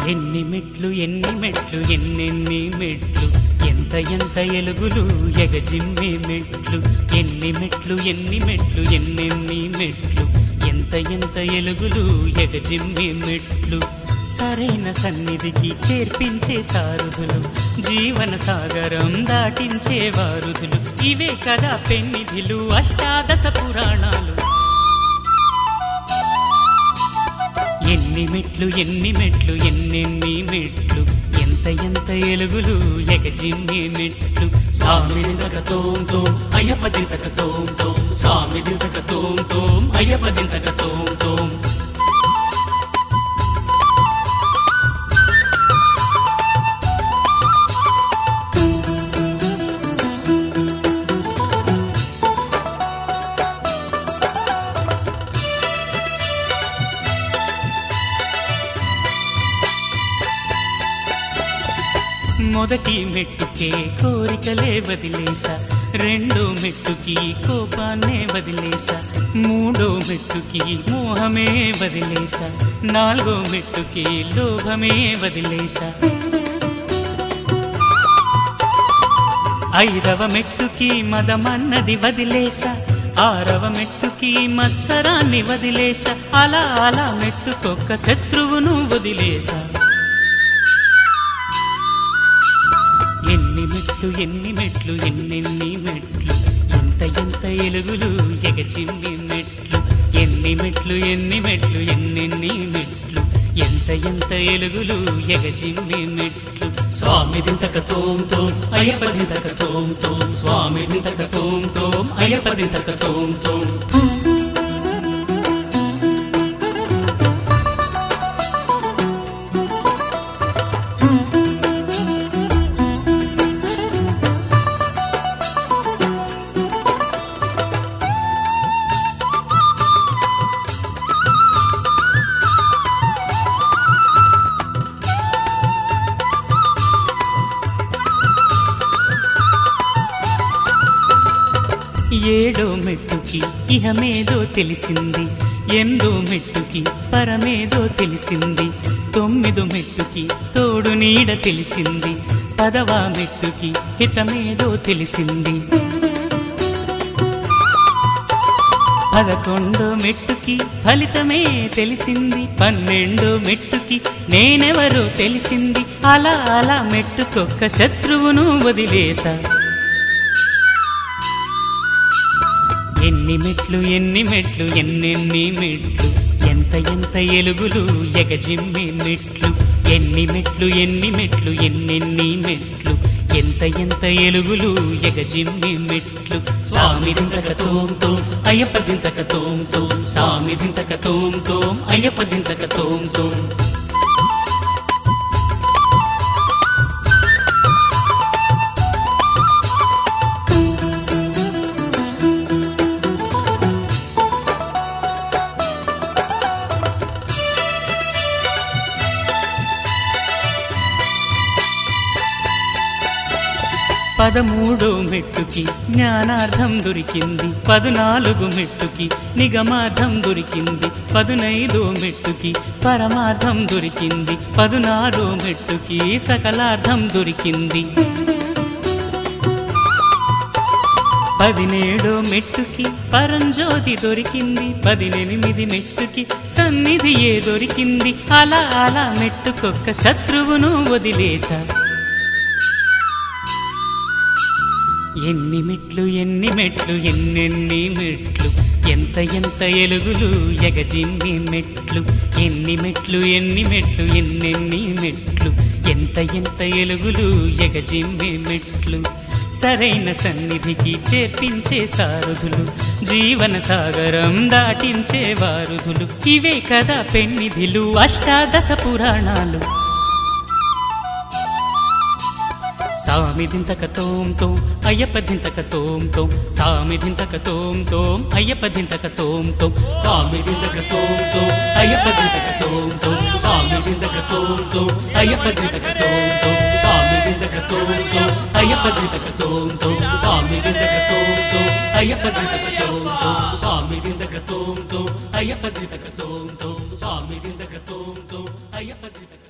ఎన్ని మెట్లు ఎన్ని మెట్లు ఎన్నెన్ని మెట్లు ఎంత ఎంత ఎలుగులు ఎగజిమ్మే మెట్లు ఎన్ని మెట్లు ఎన్ని మెట్లు ఎన్నెన్ని మెట్లు ఎంత ఎంత ఎలుగులు ఎగజిమ్మే మెట్లు సరైన సన్నిధికి చేర్పించే సారుధులు జీవన సాగరం దాటించే వారుధులు ఇవే కదా పెన్నిధిలు అష్టాదశ పురాణాలు ఎన్ని మెట్లు ఎన్ని మెట్లు ఎన్నెన్ని మెట్లు ఎంత ఎంత ఎలుగులు ఎగజిమ్మే మెట్లు సామిదింతక తోం తోం అయ్యప్ప దింతక తోం తోం సామిదింతక తోం తోం అయ్యప్ప దింతక తోం తోం మొదటి మెట్టుకే కోరికలే వదిలేసా రెండో మెట్టుకి కోపాన్నే వదిలేసా మూడో మెట్టుకి మోహమే వదిలేసా నాలుగో మెట్టుకి లోభమే వదిలేసా ఐదవ మెట్టుకి మదమన్నది వదిలేసా ఆరవ మెట్టుకి మత్సరాన్ని వదిలేసా అలా అలా మెట్టుకొక్క శత్రువును వదిలేసా ఎన్ని మెట్లు ఎన్ని మెట్లు ఎన్నెన్ని మెట్లు ఎంత ఎంత ఎలుగులు ఎగచిమ్మి మెట్లు ఎన్ని మెట్లు ఎన్ని మెట్లు ఎన్నెన్ని మెట్లు ఎంత ఎంత ఎలుగులు ఎగచిమ్మి మెట్లు స్వామి దింతక తోం తోం అయ్యప్ప దింతక తోం తోం స్వామి దింతక తోం తోం అయ్యప్ప దింతక తోం తోం ఏడో మెట్టుకి ఇహమేదో తెలిసింది ఎందో మెట్టుకి పరమేదో తెలిసింది తొమ్మిదో మెట్టుకి తోడు నీడ తెలిసింది పదవా మెట్టుకి హితమేదో తెలిసింది పదకొండో మెట్టుకి ఫలితమే తెలిసింది పన్నెండో మెట్టుకి నేనెవరో తెలిసింది అలా అలా మెట్టుకొక్క శత్రువును వదిలేసా ఎన్ని మెట్లు ఎన్ని మెట్లు ఎన్నెన్ని మెట్లు ఎంత ఎంత ఎలుగులు ఎగజిమ్మి మెట్లు ఎన్ని మెట్లు ఎన్ని మెట్లు ఎన్నెన్ని మెట్లు ఎంత ఎంత ఎలుగులు ఎగజిమ్మి మెట్లు సామి దింతక తోం తోం అయ్యప్ప దింతక తోం తోం సామి దింతక తోం తోం అయ్యప్ప దింతక తోం తోం పదమూడో మెట్టుకి జ్ఞానార్థం దొరికింది పదునాలుగు మెట్టుకి నిగమార్థం దొరికింది పదునైదో మెట్టుకి పరమార్థం దొరికింది పదునారో మెట్టుకి సకలార్థం దొరికింది పదినేడో మెట్టుకి పరంజ్యోతి దొరికింది పదినెనిమిది మెట్టుకి సన్నిధియే దొరికింది అలా అలా మెట్టుకొక్క శత్రువును వదిలేసా ఎన్ని మెట్లు ఎన్ని మెట్లు ఎన్నెన్ని మెట్లు ఎంత ఎంత ఎలుగులు ఎగజిమ్మి మెట్లు ఎన్ని మెట్లు ఎన్ని మెట్లు ఎన్నెన్ని మెట్లు ఎంత ఎంత ఎలుగులు ఎగజిమ్మి మెట్లు సరైన సన్నిధికి చేర్పించే సారుధులు జీవన సాగరం దాటించే వారుధులు ఇవే కదా పెన్నిధిలు అష్టాదశ పురాణాలు సామి దింతక తోం తోం అయ్యప్ప దింతక తోం తోం సామి దింతక తోం తోం అయ్యప్ప దింతక తోం తోం సామి దింతక తోం తోం అయ్యప్ప దింతక తోం తోం సామి దింతక తోం తోం అయ్యప్ప దింతక తోం తోం సామి దింతక తోం తోం అయ్యప్ప దింతక తోం తోం సామి దింతక తోం తోం అయ్యప్ప దింతక తోం తోం సామి దింతక తోం తోం అయ్యప్ప దింతక తోం తోం సామి దింతక తోం తోం అయ్యప్ప దింతక